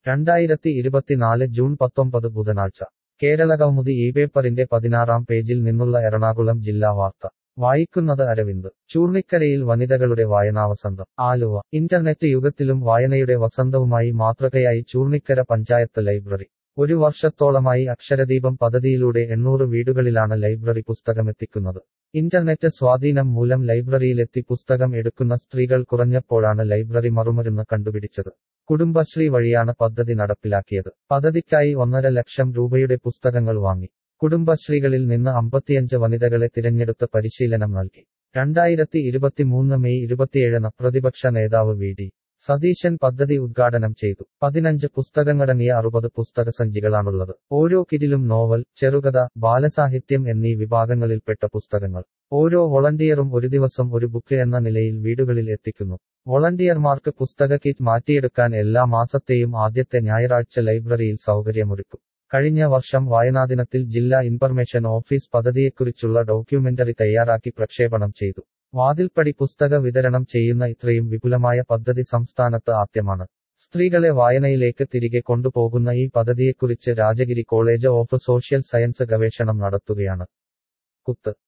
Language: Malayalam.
രണ്ടായിരത്തി ഇരുപത്തിനാല് ജൂൺ പത്തൊമ്പത് ബുധനാഴ്ച കേരളകൗമുദി ഈ പേപ്പറിന്റെ പതിനാറാം പേജിൽ നിന്നുള്ള എറണാകുളം ജില്ലാ വാർത്ത വായിക്കുന്നത് അരവിന്ദ് ചൂർണിക്കരയിൽ വനിതകളുടെ വായനാവസന്തം ആലുവ ഇന്റർനെറ്റ് യുഗത്തിലും വായനയുടെ വസന്തവുമായി മാതൃകയായി ചൂർണിക്കര പഞ്ചായത്ത് ലൈബ്രറി ഒരു വർഷത്തോളമായി അക്ഷരദീപം പദ്ധതിയിലൂടെ എണ്ണൂറ് വീടുകളിലാണ് ലൈബ്രറി പുസ്തകമെത്തിക്കുന്നത് ഇന്റർനെറ്റ് സ്വാധീനം മൂലം ലൈബ്രറിയിലെത്തി പുസ്തകം എടുക്കുന്ന സ്ത്രീകൾ കുറഞ്ഞപ്പോഴാണ് ലൈബ്രറി മറുമരുന്ന് കണ്ടുപിടിച്ചത് കുടുംബശ്രീ വഴിയാണ് പദ്ധതി നടപ്പിലാക്കിയത് പദ്ധതിക്കായി ഒന്നര ലക്ഷം രൂപയുടെ പുസ്തകങ്ങൾ വാങ്ങി കുടുംബശ്രീകളിൽ നിന്ന് അമ്പത്തിയഞ്ച് വനിതകളെ തിരഞ്ഞെടുത്ത് പരിശീലനം നൽകി രണ്ടായിരത്തി ഇരുപത്തിമൂന്ന് മെയ് ഇരുപത്തിയേഴിന് പ്രതിപക്ഷ നേതാവ് വി ഡി സതീശൻ പദ്ധതി ഉദ്ഘാടനം ചെയ്തു പതിനഞ്ച് പുസ്തകങ്ങളടങ്ങിയ അറുപത് പുസ്തകസഞ്ചികളാണുള്ളത് ഓരോ കിരിലും നോവൽ ചെറുകഥ ബാലസാഹിത്യം എന്നീ വിഭാഗങ്ങളിൽപ്പെട്ട പുസ്തകങ്ങൾ ഓരോ വോളണ്ടിയറും ഒരു ദിവസം ഒരു ബുക്ക് എന്ന നിലയിൽ വീടുകളിൽ എത്തിക്കുന്നു വോളണ്ടിയർമാർക്ക് പുസ്തക കിറ്റ് മാറ്റിയെടുക്കാൻ എല്ലാ മാസത്തെയും ആദ്യത്തെ ഞായറാഴ്ച ലൈബ്രറിയിൽ സൗകര്യമൊരുക്കും കഴിഞ്ഞ വർഷം വായനാദിനത്തിൽ ജില്ലാ ഇൻഫർമേഷൻ ഓഫീസ് പദ്ധതിയെക്കുറിച്ചുള്ള ഡോക്യുമെന്ററി തയ്യാറാക്കി പ്രക്ഷേപണം ചെയ്തു വാതിൽപ്പടി പുസ്തക വിതരണം ചെയ്യുന്ന ഇത്രയും വിപുലമായ പദ്ധതി സംസ്ഥാനത്ത് ആദ്യമാണ് സ്ത്രീകളെ വായനയിലേക്ക് തിരികെ കൊണ്ടുപോകുന്ന ഈ പദ്ധതിയെക്കുറിച്ച് Rajagiri College of Social Science ഗവേഷണം നടത്തുകയാണ് കുത്ത്